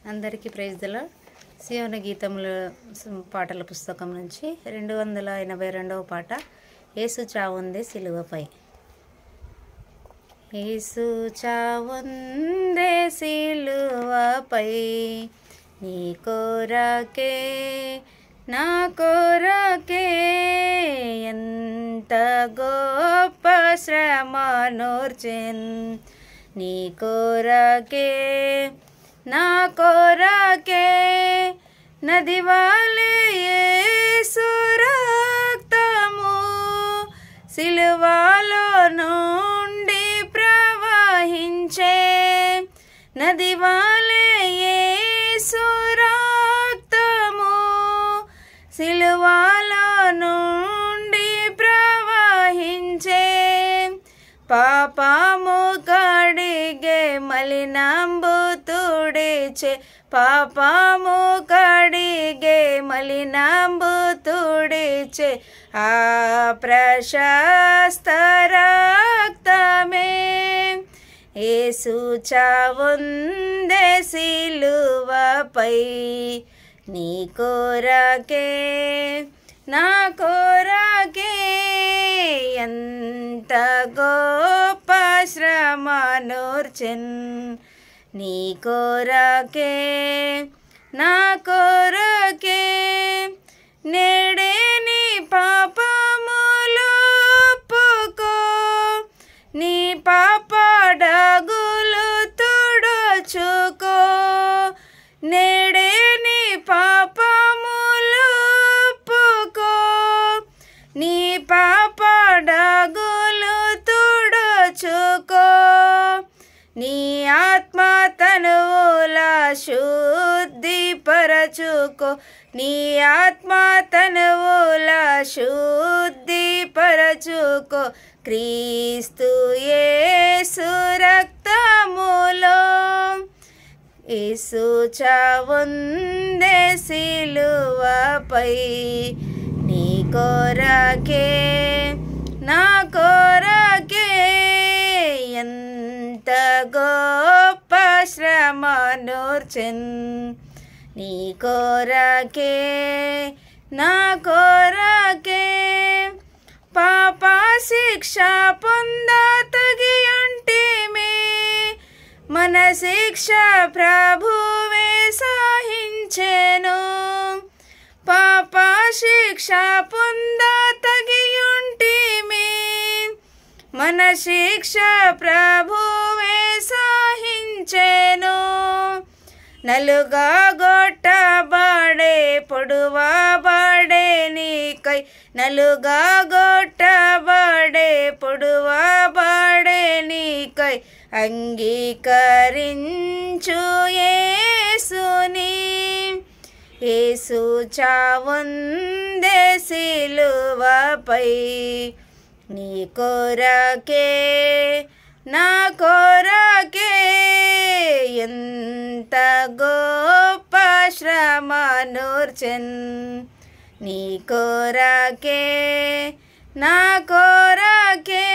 అందరికీ ప్రైజ్దల సియోన గీతముల సం- పాటల పుస్తకం నుంచి రెండు వందల ఎనభై రెండవ పాట ఏసు చావుందే సిలువపై ఏసు చావుందే సిలువపై నీ కోరకే నా కోరకే ఎంత గొప్ప శ్రమ నోర్చెన్ నీ కోరకే నా కోరకే నది వాలే యేసు రక్తము సిలువలో నుండి ప్రవహించే నది వాలే యేసు రక్తము సిలువలో నుండి ప్రవహించే పాపము కడిగే మలినంబు తుడిచే పాపము కడిగే మలినంబు తుడిచే ఆ ప్రశస్త రక్తమే ఏసు చావుందే సిలువపై నీ కోరకే నా కోరకే ఎంత గొప్ప శ్రమ నూర్చెన్ నీ కోరకే నా కోరకే నేడే నీ పాపములు ఒప్పుకో నీ పాపడగులు తుడుచుకో నేడే నీ పాపములు ఒప్పుకో నీ పాపడగులు తుడుచుకో నీ ఆత్మ తనువుల శుద్ధి పరచుకో నీ ఆత్మ తనువుల శుద్ధి పరచుకో క్రీస్తు యేసు రక్తములో యేసు చావుందే సిలువపై నీ కోరకే నా కోరకే ఎంత గొప్ప శ్రమ నూర్చెన్ నీ కోరకే నా కోరకే పాప శిక్ష పొంద తగి ఉంటిమే మన శిక్ష ప్రభువే సహించెను పాప శిక్ష పొంద తగియుంటిమి మన శిక్ష ప్రభువే సహించెను నలుగా గొట్టబడే పొడువబడే నీకై నలుగా గొట్టబడే పొడువబడే నీకై అంగీకరించు యేసుని యేసు చావుందే సిలువపై నీ కోరకే నా కోరకే ఎంత గొప్ప శ్రమ నూర్చెన్ నీ కోరకే నా కోరకే